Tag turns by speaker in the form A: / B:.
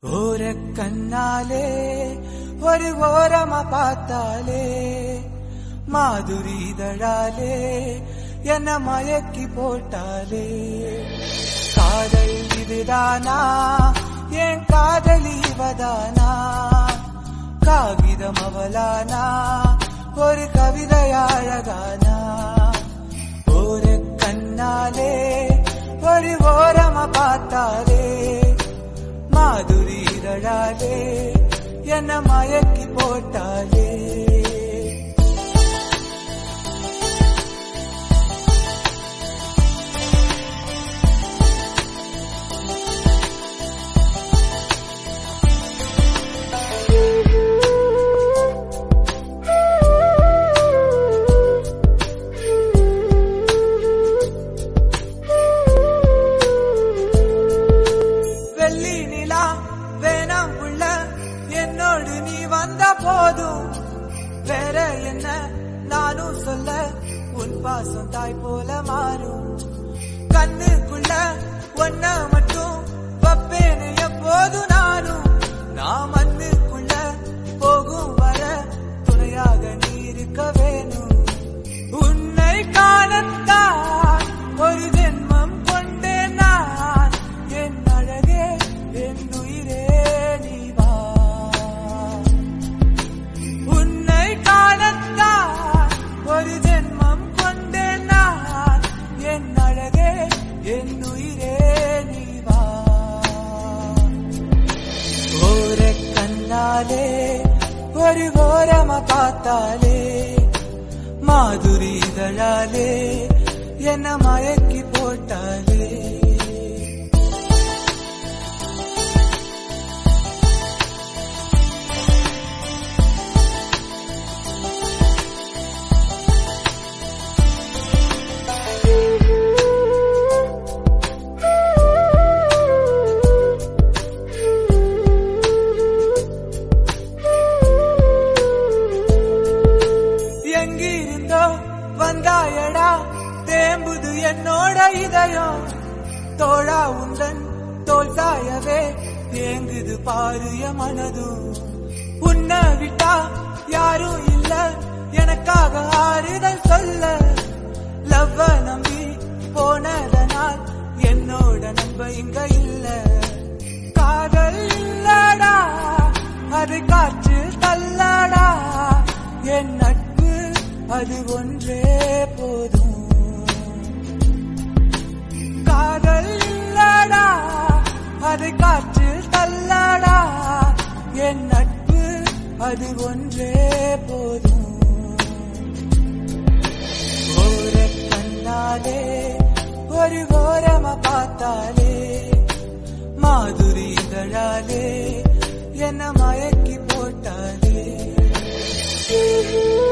A: ஓர கண்ணாலே ஒரு ஓரமா பார்த்தாலே மாதுரி இதழாலே என்ன மயக்கி போட்டாலே காதல் இதுதானா என் காதலி இவதானா காகிதம் அவளானா ஒரு கவிதை அழகானா ஒரு கண்ணாலே ஒரு ஓரமா பார்த்தாலே மாதுரி இதழாலே என்ன மயக்கி போட்டாலே வெள்ளி நிலா வேணாம் உள்ள என்னோடு நீ வந்த போதும் வேற என்ன நானும் சொல்ல உன் பாசம் தாய் போல மாறும் கண்ணுக்குள்ள ஒன்ன மட்டும் வப்பேனே எப்போதும் நானும் நான் மண்ணுக்குள்ள போகும் வர துணையாக நீ இருக்க வேணும் உன்னை காணத்தான் ஒரு ஜென்மம் கொண்டேன் நான் என் அழகே என் உயிரே நீ வா உன்னை காணத்தான் ஒரு ஜென்மம் கொண்டேன் நான் என் அழகே என் உயிரே நீ வா ஓர கண்ணாலே ஒரு ஓரமா பார்த்தாலே மாதுரி இதழாலே என்ன மயக்கி போட்டாலே எங்கிருந்தோ வந்தாயடா தேம்புது என்னோட இதயம் தோழா உந்தன் தோல் தாயவே ஏங்குது பாரு என் மனதும் உன்னை விட்டா யாரும் இல்ல எனக்காக ஆறுதல் சொல்ல லவ்வ நம்பி போனதனால் என்னோட நண்ப இங்க இல்ல காதல் இல்லடா அது காற்று தள்ளடா என் நட்பு அது ஒன்றே போதும் காதல் இல்லடா அது காற்று தள்ளடா என் நட்பு அது ஒன்றே போதும் ஓர கண்ணாலே ஒரு ஓரமா பார்த்தாலே மாதுரி இதழாலே என்ன மயக்கி போட்டாலே